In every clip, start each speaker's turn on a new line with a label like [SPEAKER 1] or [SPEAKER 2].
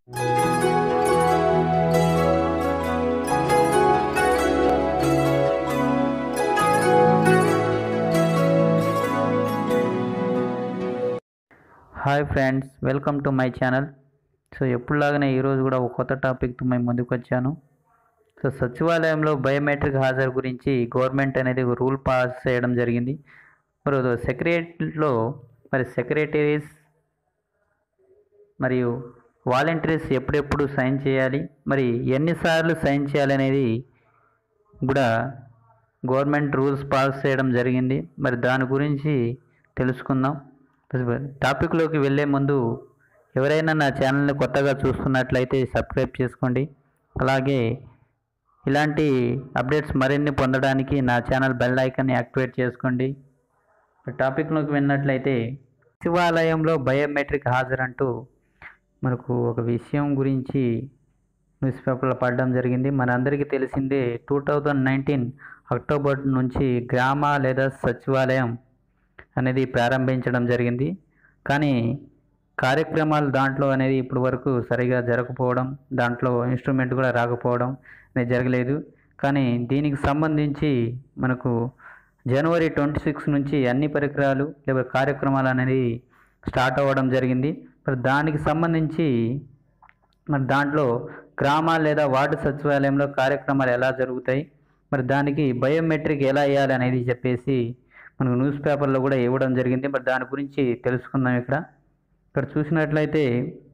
[SPEAKER 1] hi friends welcome to my channel so ఎప్పుడులాగానే ఈరోజు కూడా ఒక కొత్త టాపిక్తో మేము ముందుకు వచ్చాను సో సచివాలయంలో బయోమెట్రిక్ హాజరు గురించి గవర్నమెంట్ అనేది ఒక రూల్ పాస్ చేయడం జరిగింది మరి సెక్రటరీలో మరి సెక్రటరీస్ మరియు వాలంటీర్స్ ఎప్పుడెప్పుడు సైన్ చేయాలి మరి ఎన్నిసార్లు సైన్ చేయాలి అనేది కూడా గవర్నమెంట్ రూల్స్ పాస్ చేయడం జరిగింది మరి దాని గురించి తెలుసుకుందాం టాపిక్లోకి వెళ్ళే ముందు ఎవరైనా నా ఛానల్ని కొత్తగా చూస్తున్నట్లయితే సబ్స్క్రైబ్ చేసుకోండి అలాగే ఇలాంటి అప్డేట్స్ మరిన్ని పొందడానికి నా ఛానల్ బెల్ ఐకాన్ని యాక్టివేట్ చేసుకోండి టాపిక్లోకి వెళ్ళినట్లయితే సచివాలయంలో బయోమెట్రిక్ హాజరంటూ మనకు ఒక విషయం గురించి న్యూస్ పేపర్లో పడడం జరిగింది మనందరికీ తెలిసిందే టూ థౌజండ్ నైన్టీన్ అక్టోబర్ నుంచి గ్రామ లేదా సచివాలయం అనేది ప్రారంభించడం జరిగింది కానీ కార్యక్రమాలు దాంట్లో అనేది ఇప్పటి వరకు సరిగా జరగకపోవడం దాంట్లో ఇన్స్ట్రుమెంట్ కూడా రాకపోవడం అనేది జరగలేదు కానీ దీనికి సంబంధించి మనకు జనవరి ట్వంటీ సిక్స్ నుంచి అన్ని పరికరాలు లేదా కార్యక్రమాలు అనేది స్టార్ట్ అవ్వడం జరిగింది మరి దానికి సంబంధించి మరి దాంట్లో గ్రామ లేదా వార్డు సచివాలయంలో కార్యక్రమాలు ఎలా జరుగుతాయి మరి దానికి బయోమెట్రిక్ ఎలా వేయాలి అనేది చెప్పేసి మనకు న్యూస్ పేపర్లో కూడా ఇవ్వడం జరిగింది మరి దాని గురించి తెలుసుకుందాం ఇక్కడ ఇక్కడ చూసినట్లయితే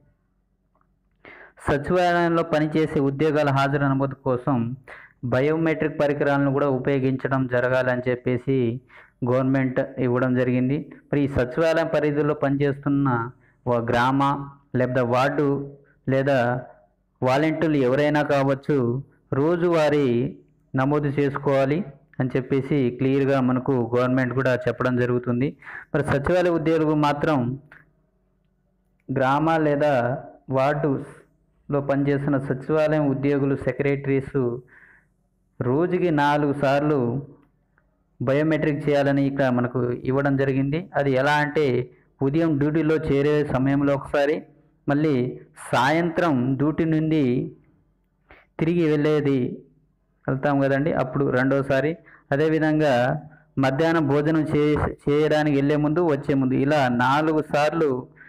[SPEAKER 1] సచివాలయంలో పనిచేసే ఉద్యోగాల హాజరు నమోదు కోసం బయోమెట్రిక్ పరికరాలను కూడా ఉపయోగించడం జరగాలని చెప్పేసి గవర్నమెంట్ ఇవ్వడం జరిగింది మరి ఈ సచివాలయం పరిధిలో పనిచేస్తున్న ఓ గ్రామ లేదా వార్డు లేదా వాలంటీర్లు ఎవరైనా కావచ్చు రోజువారీ నమోదు చేసుకోవాలి అని చెప్పేసి క్లియర్గా మనకు గవర్నమెంట్ కూడా చెప్పడం జరుగుతుంది మరి సచివాలయ ఉద్యోగులు మాత్రం గ్రామ లేదా వార్డులో పనిచేస్తున్న సచివాలయం ఉద్యోగులు సెక్రటరీస్ రోజుకి నాలుగు సార్లు బయోమెట్రిక్ చేయాలని ఇక్కడ మనకు ఇవ్వడం జరిగింది అది ఎలా అంటే ఉదయం డ్యూటీలో చేరే సమయంలో ఒకసారి మళ్ళీ సాయంత్రం డ్యూటీ నుండి తిరిగి వెళ్ళేది వెళ్తాం కదండి అప్పుడు రెండోసారి అదేవిధంగా మధ్యాహ్నం భోజనం చే చేయడానికి వెళ్ళే ముందు వచ్చే ముందు ఇలా నాలుగు సార్లు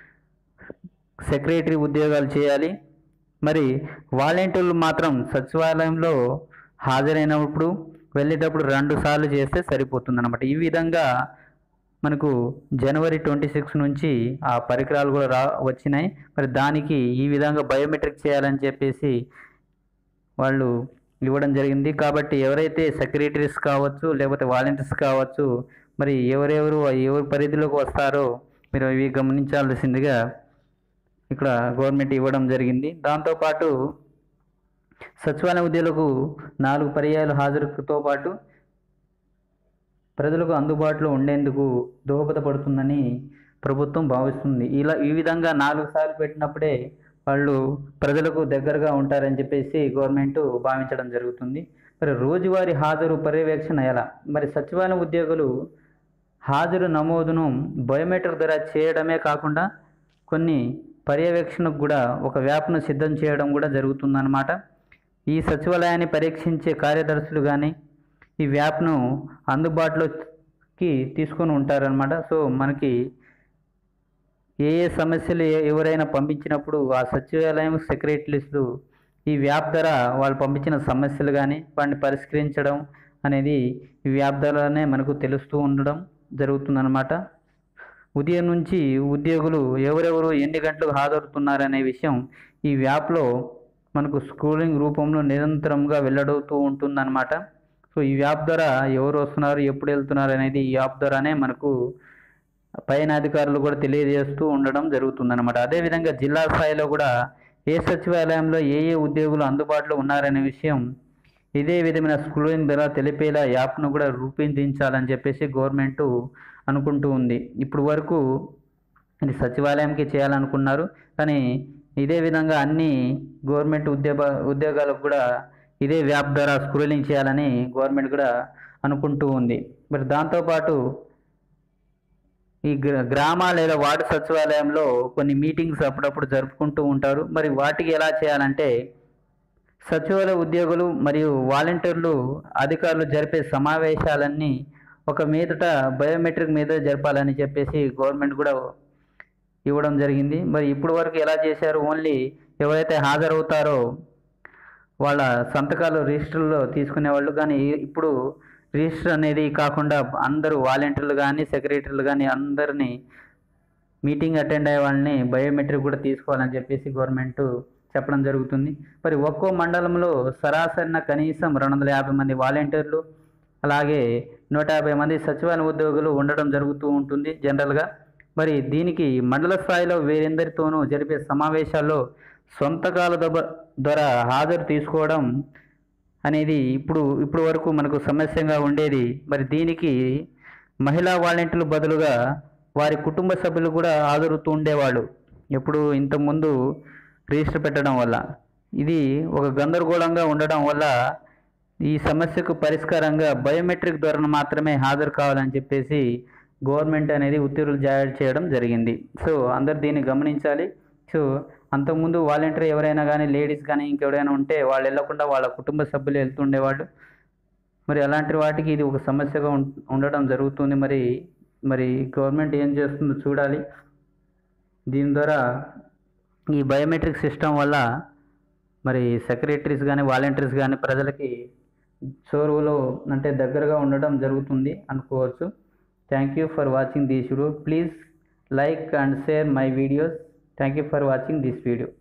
[SPEAKER 1] సెక్రటరీ ఉద్యోగాలు చేయాలి మరి వాలంటీర్లు మాత్రం సచివాలయంలో హాజరైనప్పుడు వెళ్ళేటప్పుడు రెండు సార్లు చేస్తే సరిపోతుంది అనమాట ఈ విధంగా మనకు జనవరి ట్వంటీ సిక్స్ నుంచి ఆ పరికరాలు కూడా రా వచ్చినాయి మరి దానికి ఈ విధంగా బయోమెట్రిక్ చేయాలని చెప్పేసి వాళ్ళు ఇవ్వడం జరిగింది కాబట్టి ఎవరైతే సెక్రటరీస్ కావచ్చు లేకపోతే వాలంటీర్స్ కావచ్చు మరి ఎవరెవరు ఎవరి పరిధిలోకి వస్తారో మీరు ఇవి గమనించాల్సిందిగా ఇక్కడ గవర్నమెంట్ ఇవ్వడం జరిగింది దాంతోపాటు సచివాలయ ఉద్యోగులకు నాలుగు పర్యాయాలు హాజరుతో పాటు ప్రజలకు అందుబాటులో ఉండేందుకు దోహదపడుతుందని ప్రభుత్వం భావిస్తుంది ఇలా ఈ విధంగా నాలుగు సార్లు పెట్టినప్పుడే వాళ్ళు ప్రజలకు దగ్గరగా ఉంటారని చెప్పేసి గవర్నమెంట్ భావించడం జరుగుతుంది మరి రోజువారీ హాజరు పర్యవేక్షణ ఎలా మరి సచివాలయం ఉద్యోగులు హాజరు నమోదును బయోమెట్రిక్ ద్వారా చేయడమే కాకుండా కొన్ని పర్యవేక్షణకు కూడా ఒక వ్యాప్ను సిద్ధం చేయడం కూడా జరుగుతుందన్నమాట ఈ సచివాలయాన్ని పరీక్షించే కార్యదర్శులు కానీ ఈ వ్యాప్ను అందుబాటులోకి తీసుకొని ఉంటారనమాట సో మనకి ఏ ఏ సమస్యలు ఏ- ఎవరైనా పంపించినప్పుడు ఆ సచివాలయం సెక్రటరీస్లు ఈ వ్యాప్ ద్వారా వాళ్ళు పంపించిన సమస్యలు కానీ వాటిని పరిష్కరించడం అనేది ఈ వ్యాప్ ద్వారానే మనకు తెలుస్తూ ఉండడం జరుగుతుందన్నమాట ఉదయం నుంచి ఉద్యోగులు ఎవరెవరు ఎన్ని గంటలకు హాజరవుతున్నారనే విషయం ఈ వ్యాప్లో మనకు స్క్రోలింగ్ రూపంలో నిరంతరంగా వెల్లడవుతూ ఉంటుందన్నమాట సో ఈ యాప్ ద్వారా ఎవరు వస్తున్నారు ఎప్పుడు వెళ్తున్నారు అనేది ఈ యాప్ ద్వారానే మనకు పైన అధికారులు కూడా తెలియజేస్తూ ఉండడం జరుగుతుందన్నమాట అదేవిధంగా జిల్లా స్థాయిలో కూడా ఏ సచివాలయంలో ఏ ఏ ఉద్యోగులు అందుబాటులో ఉన్నారనే విషయం ఇదే విధమైన స్క్రోలింగ్ ద్వారా తెలిపేలా యాప్ను కూడా రూపొందించాలని చెప్పేసి గవర్నమెంట్ అనుకుంటూ ఉంది ఇప్పుడు వరకు ఇది సచివాలయంకి చేయాలనుకున్నారు కానీ ఇదే విధంగా అన్ని గవర్నమెంట్ ఉద్యోగ ఉద్యోగాలకు కూడా ఇదే యాప్ ద్వారా స్క్రోలింగ్ చేయాలని గవర్నమెంట్ కూడా అనుకుంటూ ఉంది మరి దాంతోపాటు ఈ గ్ర- గ్రామ లేదా వార్డు సచివాలయంలో కొన్ని మీటింగ్స్ అప్పుడప్పుడు జరుపుకుంటూ ఉంటారు మరి వాటికి ఎలా చేయాలంటే సచివాలయ ఉద్యోగులు మరియు వాలంటీర్లు అధికారులు జరిపే సమావేశాలన్నీ ఒక మీదట బయోమెట్రిక్ మీద జరపాలని చెప్పేసి గవర్నమెంట్ కూడా ఇవ్వడం జరిగింది మరి ఇప్పుడు వరకు ఎలా చేశారు ఓన్లీ ఎవరైతే హాజరవుతారో వాళ్ళ సంతకాలు రిజిస్టర్లో తీసుకునేవాళ్ళు కానీ ఇప్పుడు రిజిస్టర్ అనేది కాకుండా అందరూ వాలంటీర్లు కానీ సెక్రటరీలు కానీ అందరినీ మీటింగ్ అటెండ్ అయ్యే వాళ్ళని బయోమెట్రిక్ కూడా తీసుకోవాలని చెప్పేసి గవర్నమెంట్ చెప్పడం జరుగుతుంది మరి ఒక్కో మండలంలో సరాసరిన కనీసం రెండు వందల యాభై మంది వాలంటీర్లు అలాగే నూట యాభై మంది సచివాలయ ఉద్యోగులు ఉండడం జరుగుతూ ఉంటుంది జనరల్గా మరి దీనికి మండల స్థాయిలో వేరెందరితోనూ జరిపే సమావేశాల్లో సొంతకాల దొబ- ద్వారా హాజరు తీసుకోవడం అనేది ఇప్పుడు ఇప్పుడు వరకు మనకు సమస్యగా ఉండేది మరి దీనికి మహిళా వాలంటీర్లు బదులుగా వారి కుటుంబ సభ్యులు కూడా హాజరుతూ ఉండేవాళ్ళు ఎప్పుడు ఇంతకుముందు రిజిస్టర్ పెట్టడం వల్ల ఇది ఒక గందరగోళంగా ఉండడం వల్ల ఈ సమస్యకు పరిష్కారంగా బయోమెట్రిక్ ద్వారా మాత్రమే హాజరు కావాలని చెప్పేసి గవర్నమెంట్ అనేది ఉత్తర్వులు జారీ చేయడం జరిగింది సో అందరు దీన్ని గమనించాలి సో అంతకుముందు వాలంటీర్ ఎవరైనా కానీ లేడీస్ కానీ ఇంకెవరైనా ఉంటే వాళ్ళు వెళ్ళకుండా వాళ్ళ కుటుంబ సభ్యులు వెళ్తుండేవాళ్ళు మరి అలాంటి వాటికి ఇది ఒక సమస్యగా ఉం- ఉండడం జరుగుతుంది మరి మరి గవర్నమెంట్ ఏం చేస్తుందో చూడాలి దీని ద్వారా ఈ బయోమెట్రిక్ సిస్టమ్ వల్ల మరి సెక్రటరీస్ కానీ వాలంటీర్స్ కానీ ప్రజలకి చోరువులో అంటే దగ్గరగా ఉండడం జరుగుతుంది అనుకోవచ్చు thank you for watching this video please like and share my videos thank you for watching this video